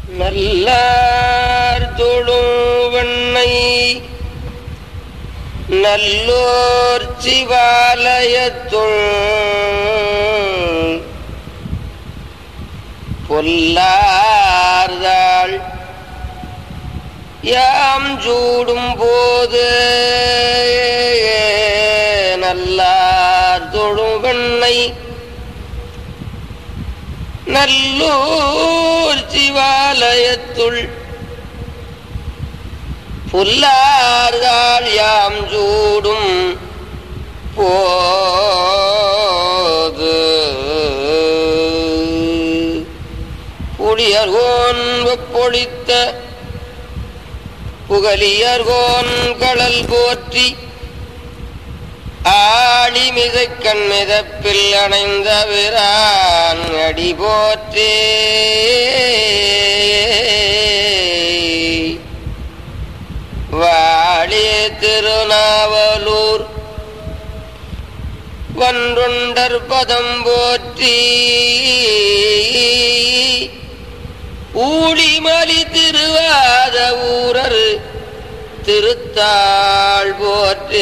நல்லார் தொழும் வெண்ணை நல்லோர் சிவாலயத்துள் பொல்லார்தாள் யாம் சூடும் போது நல்லார் தொழும் வெண்ணை நல்லூர் சிவாலயத்துள் புல்லார்கால் யாம் சூடும் போது புளியர்கோன் வெப்பொழித்த புகலியர்கோன் கடல் போற்றி ஆடிமிசை கண்மிதப்பில் அணைந்த விரான் அடி போற்றே வாழி திருநாவலூர் வன்றொண்டர் பதம் போற்றி ஊழிமலி திருவாத ஊரர் திருத்தாள் போற்றே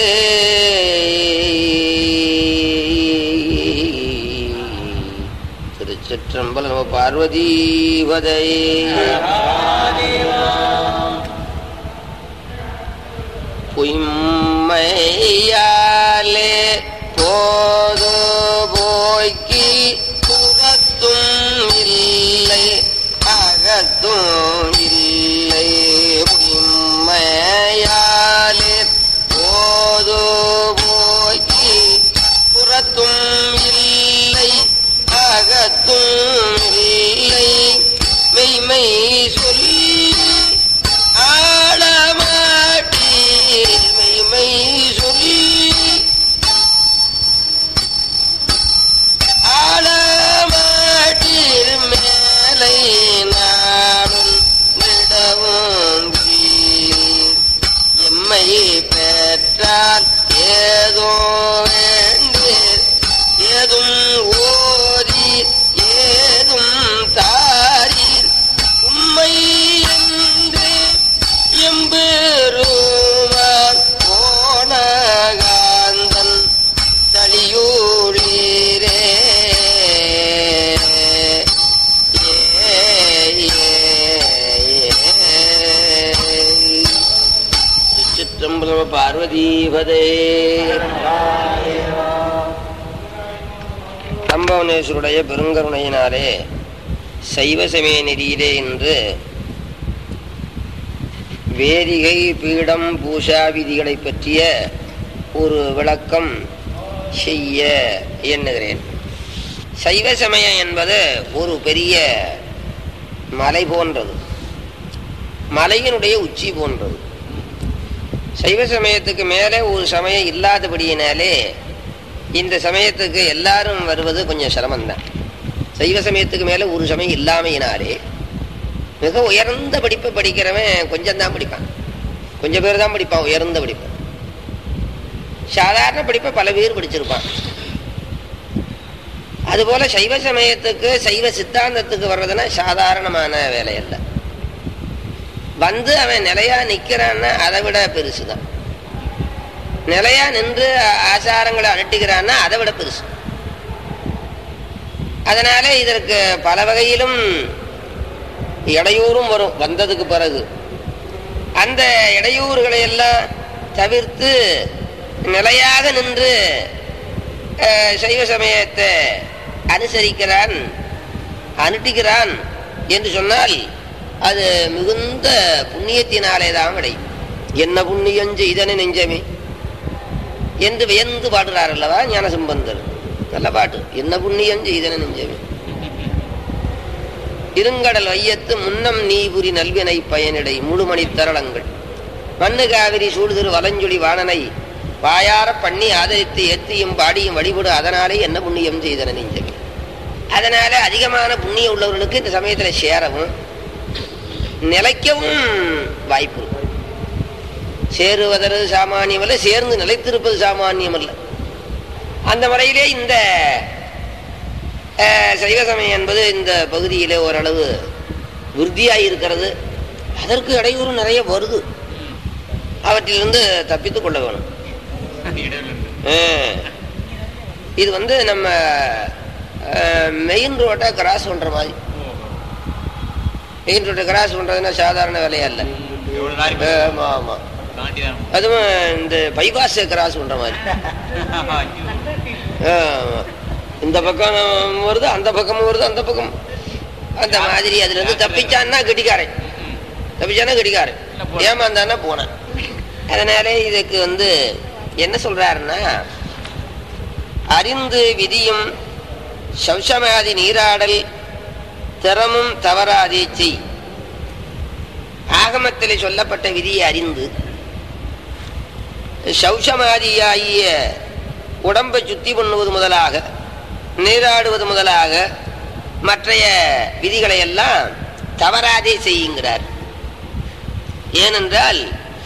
திருச்சிற்றம்பல நம பார்வதீபதை பொய்மையாலே போது போய்க்கு புறத்தும் இல்லை அகத்தும் இல்லை பொய்மையாலே போது போய்க்கு புறத்தும் இல்லை அகத்தும் இல்லை மெய்மை சொல்லி ஆழமாட்டீர் மெய்மை சொல்லி ஆழமாட்டீர் மேலை நாடும் விடவும் கீழ். எம்மை பெற்றால் ஏதோ வேண்டீர் ஏதும் ஓரீர் ஏதும் தாரீர் உம்மை என்று எம்பெருமான் போனகாந்தன் தளியூழீரே சிற்றம்பல பார்வதீபதே சம்பவனேஸ்வருடைய பெருங்கருணையினாலே சைவ சமய நெறியிலே என்று வேதிகை பீடம் பூஷா விதிகளை பற்றிய ஒரு விளக்கம் செய்ய எண்ணுகிறேன் சைவ சமயம் என்பது ஒரு பெரிய மலை போன்றது மலையினுடைய உச்சி போன்றது சைவ சமயத்துக்கு மேலே ஒரு சமயம் இல்லாதபடியினாலே இந்த சமயத்துக்கு எல்லாரும் வருவது கொஞ்சம் சிரமம்தான் சைவ சமயத்துக்கு மேலே ஒரு சமயம் இல்லாமையினாலே மிக உயர்ந்த படிப்பை படிக்கிறவன் கொஞ்சம் தான் படிப்பான் கொஞ்சம் பேர் தான் படிப்பான் உயர்ந்த படிப்பு சாதாரண படிப்பை பல பேர் படிச்சிருப்பான் அதுபோல சைவ சமயத்துக்கு சைவ சித்தாந்தத்துக்கு வர்றதுன்னா சாதாரணமான வேலை அல்ல வந்து அவன் நிலையா நிக்கிறான்னா அதை விட பெருசுதான் நிலையா நின்று ஆசாரங்களை அழட்டுகிறான்னா அதை விட பெருசு அதனால இதற்கு பல வகையிலும் இடையூறும் வரும் வந்ததுக்கு பிறகு அந்த இடையூறுகளை எல்லாம் தவிர்த்து நிலையாக நின்று அஹ், சைவ சமயத்தை அனுசரிக்கிறான் அனுட்டிக்கிறான் என்று சொன்னால் அது மிகுந்த புண்ணியத்தினாலே தான் கிடைக்கும் என்ன புண்ணியம் செய்தன நெஞ்சமே என்று வியந்து பாடுறார் அல்லவா ஞானசம்பந்தர் நல்ல பாட்டு என்ன புண்ணியம் செய்தன நெஞ்சமே இருங்கடல் வையத்து முன்னம் நீபுரி நல்வினை பயனிடை முழுமணி தரளங்கள் மண்ணு காவிரி சூடுதிரு வலஞ்சொலி வாணனை வாயார பண்ணி ஆதரித்து ஏத்தியும் பாடியும் வழிபடு அதனாலே என்ன புண்ணியம் செய்தன நெஞ்சமே அதனால அதிகமான புண்ணியம் உள்ளவர்களுக்கு இந்த சமயத்துல சேரவும் நிலைக்கவும் வாய்ப்பு இருக்கு சேருவதற்கு சாமானியம் அல்ல சேர்ந்து நிலைத்திருப்பது சாமானியம் அல்ல அந்த முறையிலே இந்த அஹ், சைவ சமயம் என்பது இந்த பகுதியிலே ஓரளவு விருத்தியாய் இருக்கிறது அதற்கு இடையூறு நிறைய வருது அவற்றிலிருந்து தப்பித்துக் கொள்ள வேணும் ஆ. இது வந்து நம்ம மெயின் ரோட்டை கிராஸ் பண்ற மாதிரி மெயின் ரோட்டை கிராஸ் பண்றதுன்னா சாதாரண வேலையா இல்லை ஆமா ஆமா அதுவும் இந்த பைபாஸ் கிராஸ் பண்ற மாதிரி ஆமா. இந்த பக்கம் வருது அந்த பக்கமும் வருது அந்த பக்கம் அந்த மாதிரி அதுல இருந்து தப்பிச்சான்னா கெட்டிக்காரன் தப்பிச்சானா கெட்டிக்காரன் ஏமாந்தானா போனான் அதனால இதுக்கு வந்து என்ன சொல்றாருன்னா அறிந்து விதியும் சௌசமாதி நீராடல் திறமும் தவறாதே செய் ஆகமத்திலே சொல்லப்பட்ட விதியை அறிந்து சௌசமாதியாகிய உடம்பை சுத்தி பண்ணுவது முதலாக நீராடுவது முதலாக மற்றைய விதிகளை எல்லாம் தவறாதே செய்யுங்கிறார் ஏனென்றால்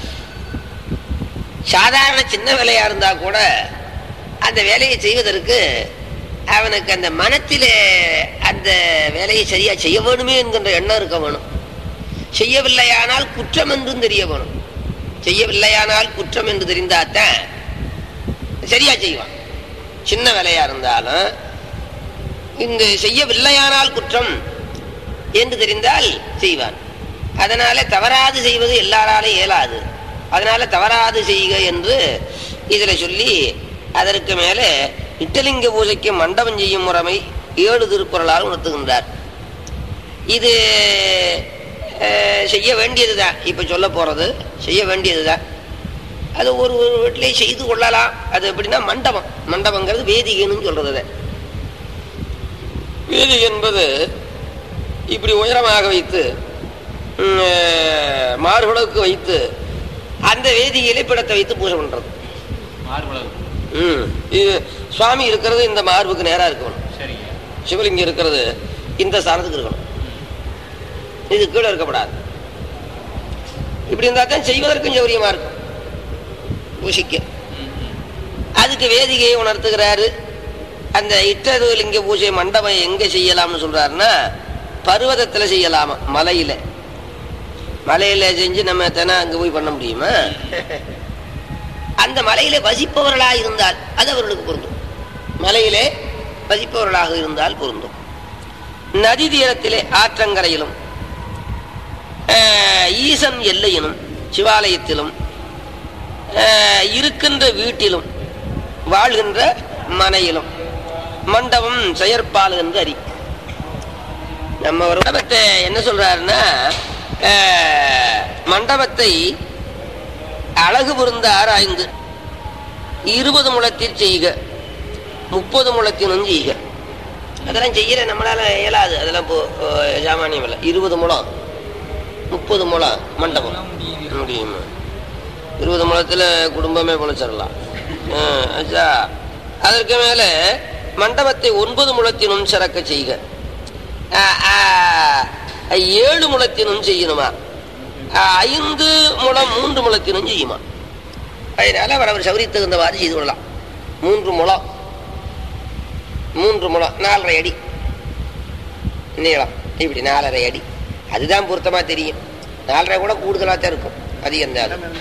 சாதாரண சின்ன வேலையா இருந்தா கூட அந்த வேலையை செய்வதற்கு அவனுக்கு அந்த மனத்திலே அந்த வேலையை சரியா செய்ய வேணுமே என்கின்ற எண்ணம் இருக்க வேணும் செய்யவில்லையானால் குற்றம் என்றும் தெரிய வேணும் செய்யவில்லையானால் குற்றம் என்று தெரிந்தாத்தான் சரியா செய்வான் சின்ன வேலையா இருந்தாலும் இந்த செய்யவில்லையானால் குற்றம் என்று தெரிந்தால் செய்வான் அதனால தவறாது செய்வது எல்லாராலும் இயலாது அதனால தவறாது செய்க என்று இதுல சொல்லி அதற்கு மேலே இட்டலிங்க பூஜைக்கு மண்டபம் செய்யும் முறைமை ஏழு திருக்குறளால் உணர்த்துகின்றார் இது அஹ், செய்ய வேண்டியதுதான் இப்ப சொல்ல போறது செய்ய வேண்டியதுதான் அது ஒரு ஒரு வீட்டிலே செய்து கொள்ளலாம் அது எப்படின்னா மண்டபம் மண்டபங்கிறது வேதிகைன்னு சொல்றது அதை. வேதிகை என்பது இப்படி உயரமாக வைத்து ம், அஹ், மார்பளவுக்கு வைத்து அந்த வேதியிலே பிடத்தை வைத்து பூஜை பண்றது ம். இது சுவாமி இருக்கிறது இந்த மார்புக்கு நேரா இருக்கணும் சரிங்க சிவலிங்கம் இருக்கிறது இந்த ஸ்தானத்துக்கு இருக்கணும் இது கீழே இருக்கப்படாது இப்படி இருந்தா தான் செய்வதற்கும் சௌரியமா இருக்கும் பூசிக்க அதுக்கு வேதிகையை உணர்த்துகிறாரு அந்த இட்டது லிங்க பூஜை மண்டபம் எங்க செய்யலாம்னு சொல்றாருன்னா பர்வதத்துல செய்யலாமா மலையில மலையில செஞ்சு நம்ம தினம் அங்க போய் பண்ண முடியுமா அந்த மலையிலே வசிப்பவர்களா இருந்தால் அது அவர்களுக்கு பொருந்தும் மலையிலே வசிப்பவர்களாக இருந்தால் பொருந்தும் நதி தீரத்திலே ஆற்றங்கரையிலும் ஆஹ், ஈசன் எல்லையிலும் சிவாலயத்திலும் ஆஹ், இருக்கின்ற வீட்டிலும் வாழ்கின்ற மனையிலும் மண்டபம் செயற்பால் என்று அறி நம்ம ஒரு மண்டபத்தை என்ன சொல்றாருன்னா ஆஹ், மண்டபத்தை அழகு பொருந்த ஆராய்ந்து இருபது முழத்தில் செய்க முப்பது முழத்தினும் செய்க அதெல்லாம் செய்யற நம்மளால இயலாது அதெல்லாம் இப்போ அஹ், சாமானியம் இல்லை இருபது முழம் முப்பது முழம் மண்டபம் முடியுமா இருபது முழத்துல குடும்பமே பொழைச்சிடலாம் அஹ், ஆச்சா. அதற்கு மேல மண்டபத்தை ஒன்பது முழத்தினும் சிறக்க செய்க அஹ், அஹ், ஏழு முழத்தினும் செய்யணுமா அஹ், ஐந்து முழம் மூன்று முழத்தினும் செய்யுமா அதனால அவர் அவர் சௌரி தகுந்தவாறு செய்து கொள்ளலாம் மூன்று முழம் மூன்று முழம் நாலரை அடி நீளம் இப்படி நாலரை அடி அதுதான் பொருத்தமா தெரியும் நாலரை கூட கூடுதலாக தான் இருக்கும் அதிகம் தான் அது.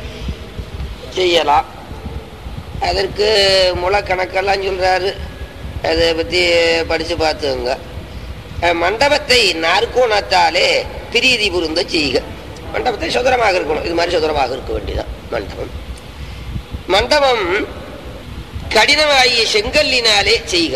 செய்யலாம் அதற்கு முளை கணக்கெல்லாம் சொல்றாரு அதை பத்தி படிச்சு பார்த்துங்க அஹ் மண்டபத்தை நாற்கோணத்தாலே பிரீதி புரிந்த செய்க மண்டபத்தை சுதரமாக இருக்கணும் இது மாதிரி சுதரமாக இருக்க வேண்டியதான் மண்டபம் மண்டபம் கடினமாகிய செங்கல்லினாலே செய்க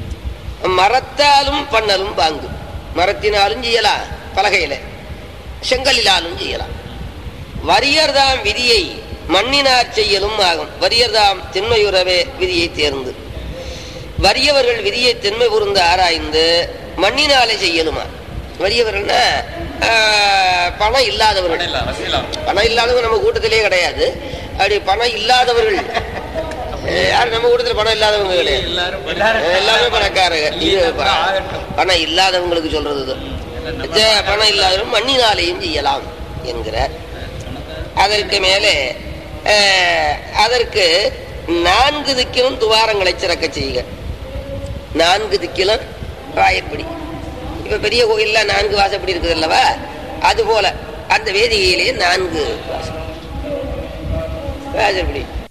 மரத்தாலும் பண்ணலும் பாங்கு மரத்தினாலும் செய்யலாம் பலகையில செங்கல்லினாலும் செய்யலாம் வரியர்தாம் விதியை மண்ணினார் செய்யலும் ஆகும் வரியர்தாம் திண்மையுறவே விதியை தேர்ந்து வறியவர்கள் விதியை தென்மை புரிந்து ஆராய்ந்து மண்ணினாலே செய்யலுமா வறியவர்கள்னா ஆஹ், பணம் இல்லாதவர்கள் இல்ல வசதிலாம் பணம் இல்லாதவங்க நம்ம கூட்டத்திலே கிடையாது அப்படி பணம் இல்லாதவர்கள் அஹ், யார் நம்ம கூட்டத்தில் பணம் இல்லாதவங்க கிடையாது எல்லாரும் அஹ், எல்லாமே பணக்காரங்க இது ப- பணம் இல்லாதவங்களுக்கு சொல்றது இது. இது பணம் இல்லாதவங்க மண்ணினாலேயும் செய்யலாம் என்கிறார் அதற்கு மேலே அஹ், அதற்கு நான்கு திக்கிலும் துவாரங்களை சிறக்க செய்க நான்கு திக்கிலும் வாயப்படி இப்ப பெரிய கோயில்ல நான்கு வாசப்படி இருக்குது அல்லவா அது போல அந்த வேதிகையிலேயே நான்கு வாசல் வாசப்படி